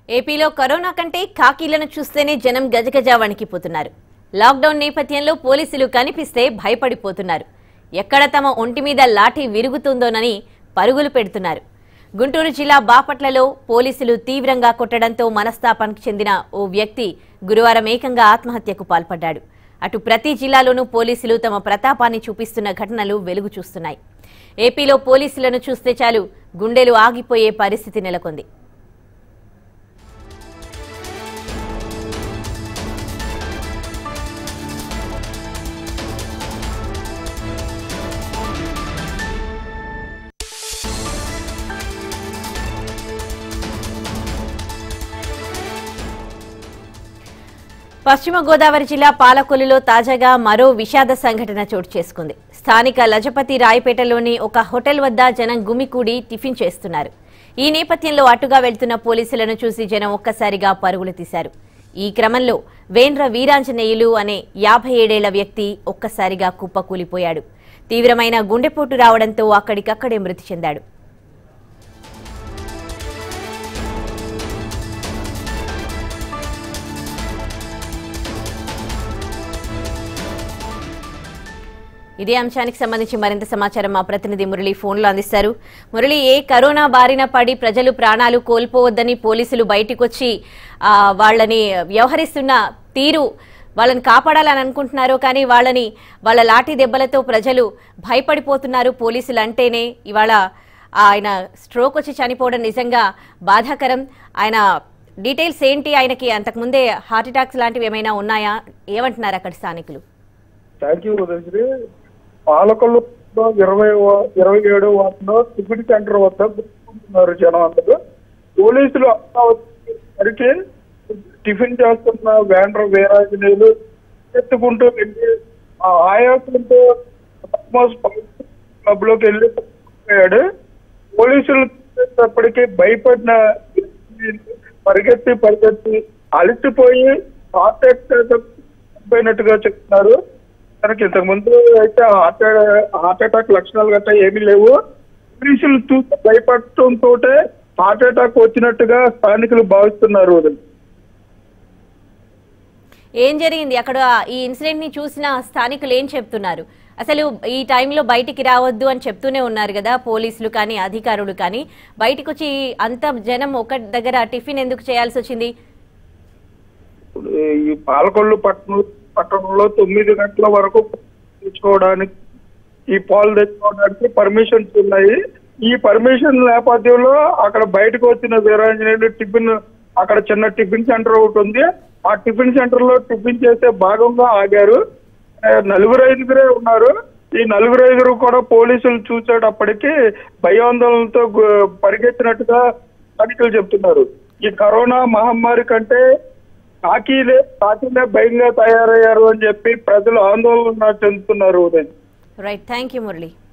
ఏపీలో కరోనా కంటే కాకీలను చూస్తేనే జనం గజగజ వణికిపోతున్నారు లాక్డౌన్ నేపథ్యంలో పోలీసులు కనిపిస్తే భయపడిపోతున్నారు ఎక్కడ తమ ఒంటి మీద లాఠీ విరుగుతుందోనని పరుగులు పెడుతున్నారు గుంటూరు జిల్లా బాపట్లలో పోలీసులు తీవ్రంగా కొట్టడంతో మనస్తాపానికి చెందిన ఓ వ్యక్తి గురువారం ఏకంగా ఆత్మహత్యకు పాల్పడ్డాడు అటు ప్రతి జిల్లాలోనూ పోలీసులు తమ ప్రతాపాన్ని చూపిస్తున్న ఘటనలు వెలుగు చూస్తున్నాయి ఏపీలో పోలీసులను చూస్తే చాలు గుండెలు ఆగిపోయే పరిస్థితి నెలకొంది పశ్చిమ గోదావరి జిల్లా పాలకొల్లులో తాజాగా మరో విషాద సంఘటన చోటు చేసుకుంది స్థానిక లజపతి రాయపేటలోని ఒక హోటల్ వద్ద జనం గుమికూడి టిఫిన్ చేస్తున్నారు ఈ నేపథ్యంలో అటుగా వెళ్తున్న పోలీసులను చూసి జనం ఒక్కసారిగా పరుగులు తీశారు ఈ క్రమంలో వేంద్ర వీరాంజనేయులు అనే యాభై ఏడేళ్ల వ్యక్తి ఒక్కసారిగా కుప్పకూలిపోయాడు తీవ్రమైన గుండెపోటు రావడంతో అక్కడికక్కడే మృతి చెందాడు ఇదే అంశానికి సంబంధించి మరింత సమాచారం మా ప్రతినిధి మురళి ఫోన్లో అందిస్తారు మురళి ఏ కరోనా బారిన పడి ప్రజలు ప్రాణాలు కోల్పోవద్దని పోలీసులు బయటికి వచ్చి ఆ, వాళ్ళని వ్యవహరిస్తున్న తీరు వాళ్ళని కాపాడాలని అనుకుంటున్నారు కానీ వాళ్ళని వాళ్ళ లాఠీ దెబ్బలతో ప్రజలు భయపడిపోతున్నారు పోలీసులు అంటేనే ఇవాళ ఆయన స్ట్రోక్ వచ్చి చనిపోవడం నిజంగా బాధాకరం ఆయన డీటెయిల్స్ ఏంటి ఆయనకి అంతకుముందే హార్ట్ అటాక్స్ లాంటివి ఏమైనా ఉన్నాయా ఏమంటున్నారు అక్కడ స్థానికులు థ్యాంక్ యూ ఉదయశ్రీ పాలకొల్లు ఇరవై వా- ఇరవై ఏడు వార్డులో టిఫిన్ సెంటర్ వద్ద గుర్తుకుంటున్నారు జనం అందరూ పోలీసులు అంతా వచ్చేసరికి టిఫిన్ చేస్తున్న వ్యాన్ర వీరాంజనేయులు ఎత్తుకుంటూ వెళ్ళి ఆ ఆయాసంతో క్లబ్ లోకి వెళ్ళి పోయాడు పోలీసులు చూసేటప్పటికి భయపడిన పరిగెత్తి పరిగెత్తి అలసిపోయి హార్ట్ అటాక్ పోయినట్టుగా చెప్తున్నారు తనకి ఇంతకు ముందు అయితే హార్ట్ హార్ట్ అటాక్ లక్షణాలు గట్రా ఏమీ లేవు పోలీసులు చూసి భయపడటంతో హార్ట్ అటాక్ వచ్చినట్టుగా స్థానికులు భావిస్తున్నారు ఉదయ్. ఏం జరిగింది అక్కడ ఈ ఇన్సిడెంట్ ని చూసిన స్థానికులు ఏం చెప్తున్నారు అసలు ఈ టైంలో బయటికి రావద్దు అని చెప్తూనే ఉన్నారు కదా పోలీసులు కానీ అధికారులు కానీ బయటకు వచ్చి అంత జనం ఒక దగ్గర టిఫిన్ ఎందుకు చేయాల్సి వచ్చింది ఇప్పుడు ఈ పాలకొల్లు పట్టణం పట్టణంలో తొమ్మిది గంటల వరకు తెచ్చుకోవడానికి ఈ పాలు తెచ్చుకోవడానికి పర్మిషన్స్ ఉన్నాయి ఈ పర్మిషన్ నేపథ్యంలో అక్కడ బయటకు వచ్చిన వీరాంజనేయులు టిఫిన్ అక్కడ చిన్న టిఫిన్ సెంటర్ ఒకటి ఉంది ఆ టిఫిన్ సెంటర్ లో టిఫిన్ చేసే భాగంగా ఆగారు ఆ, నలుగురు ఐదుగురే ఉన్నారు ఈ నలుగురు ఐదుగురు కూడా పోలీసులు చూసేటప్పటికి భయాందోళనతో గు- పరిగెత్తినట్టుగా స్థానికులు చెప్తున్నారు ఈ కరోనా మహమ్మారి కంటే కాకీలే కాకీలే భయంగా తయారయ్యారు అని చెప్పి ప్రజలు ఆందోళన చెందుతున్నారు Uday right thank you Murali